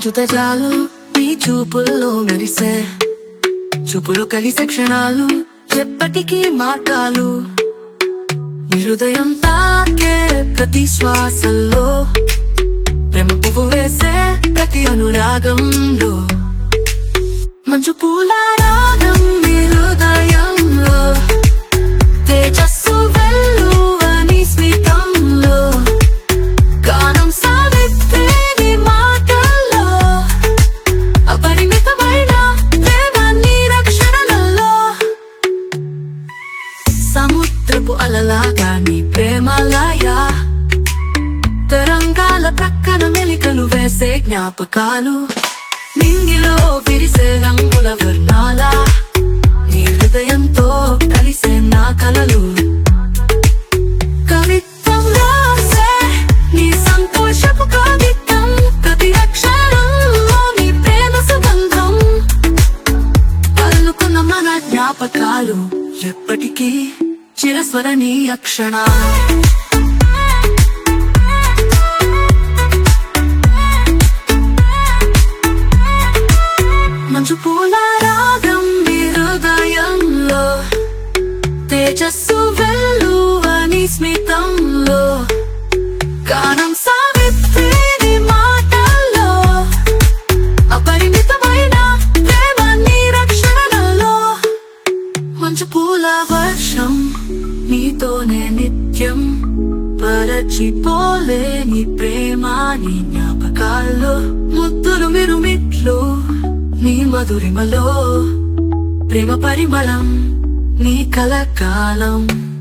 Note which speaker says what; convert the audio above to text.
Speaker 1: మంచు తజాలు నీ చూపుల్లో మెరిసే చూపులు కలిసే క్షణాలు ఎప్పటికీ మార్గాలు నీ హృదయం తాకే ప్రతి శ్వాసల్లో ప్రేమ పువ్వు వేసే ప్రతి అనురాగంలో మంచు పూల రాగం నీ హృదయంలో తేజస్సు వెల్లువని స్మితంలో గానం సావిత్రి నీ మాటల్లో అపరిమితమైన ప్రేమ నీ రక్షణలలో సముద్రపు అలలాగా నీ ప్రేమలాయ తరంగాల ప్రక్కన మెలికలు వేసే జ్ఞాపకాలు నింగిలో విరిసే రంగుల వర్ణాల నీ హృదయంతో కలిసే నా కలలు కవిత్వం రాసే నీ సంతోషపు కవిత్వం ప్రతి అక్షరంలో నీ ప్రేమ సుగంధం అల్లుకున్న మన జ్ఞాపకాలు ఎప్పటికీ చిరస్మరణీయ క్షణాలు మంచు పూల రాగం నీ హృదయంలో తేజస్సు వెల్లువని స్మితంలో గానం సావిత్రి నీ మాటల్లో అపరిమితమైన ప్రేమ నీ రక్షణలో మంచు పూల వర్షం నీతోనే నిత్యం పరచిపోలే నీ ప్రేమ నీ జ్ఞాపకాల్లో ముద్దులు మిరుమిట్లు నీ మధురిమలో ప్రేమ పరిమళం నీ కలకాలం